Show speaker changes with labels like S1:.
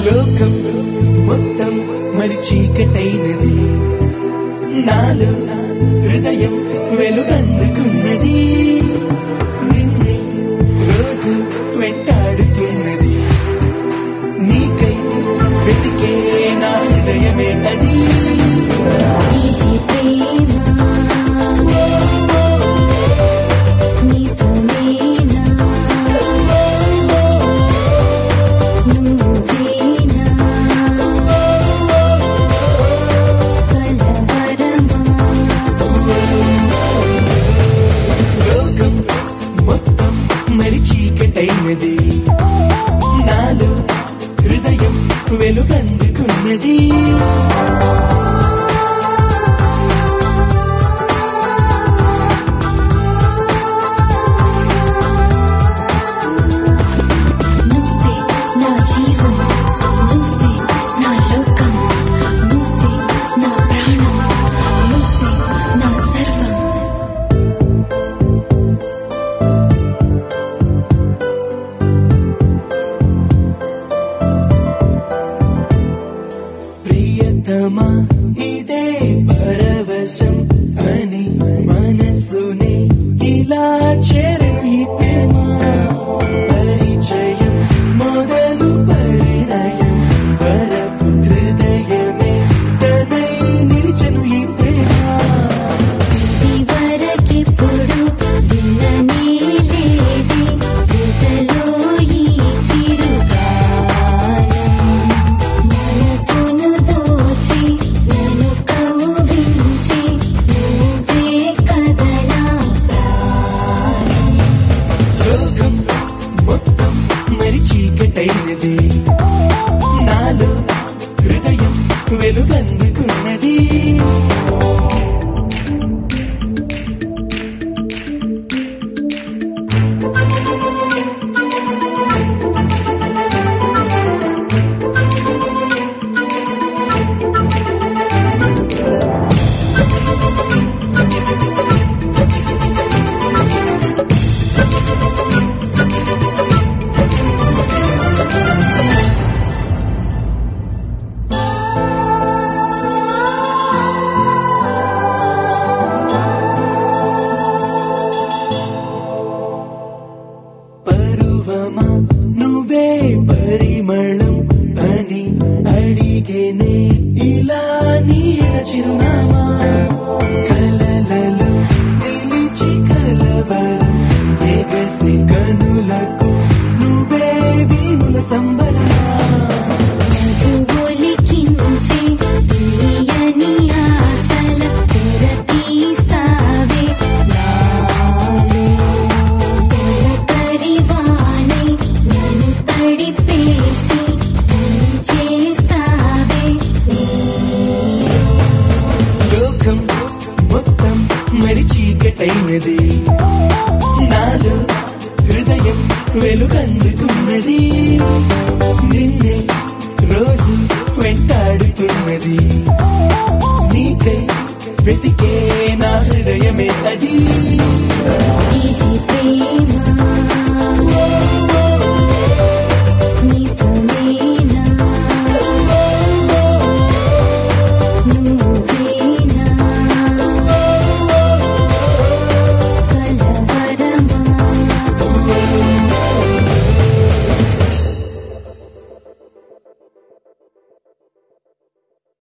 S1: లోకం మొత్తం మరి చీకటైనది నాలో హృదయం వెలుగందుకున్నది నిన్నే రోజు వెంటాడుతున్నది నీకై వెతికే నా హృదయమే అది
S2: ఇది ప్రేమ నిజమేనా నువ్వేనా కలవరమా
S1: లోకం మొత్తం మరి చీకటైనది నాలో హృదయం వెలుగందుకున్నది
S2: నువ్వే నా జీవం నువ్వే నా లోకం నువ్వే నా ప్రాణం నువ్వే నా సర్వం
S1: ప్రియతమా ఇదే పరవశం అని మనసునే ఇలా చేరను ఈ ప్రేమ పరిచయం మొదలు పరిణయం వరకు హృదయమే తనై నిలిచను ఈ ప్రేమ
S2: ఇదివరకెప్పుడు విననే లేదే ఎదలో ఈ చిరుగాలం మనసును దోచి నన్ను కవ్వించి నువ్వే కదలా
S1: లోకం మొత్తం మరి చీకటైనది నాలో హృదయం వెలుగందుకున్నది పరువమా నువ్వే పరిమళం అని అడిగేనే ఇలా నీడ చిరునామా కలలలో నిలిచి కలవరం ఎగసి కనులకు నువ్వే వీణుల సంబరమా
S2: ఒలికించే తీయని ఆశల తెరతీసావే నాలో తొలకరివాణై నన్ను తడిపేసి చేసావే
S1: లోకం మొత్తం మరి చీకటైనది నాలో హృదయం వెలుగందుకున్నది నిన్నే రోజు వెంటాడుతున్నది నీకై వెతికే నా హృదయమే అది
S2: ఇది ప్రేమ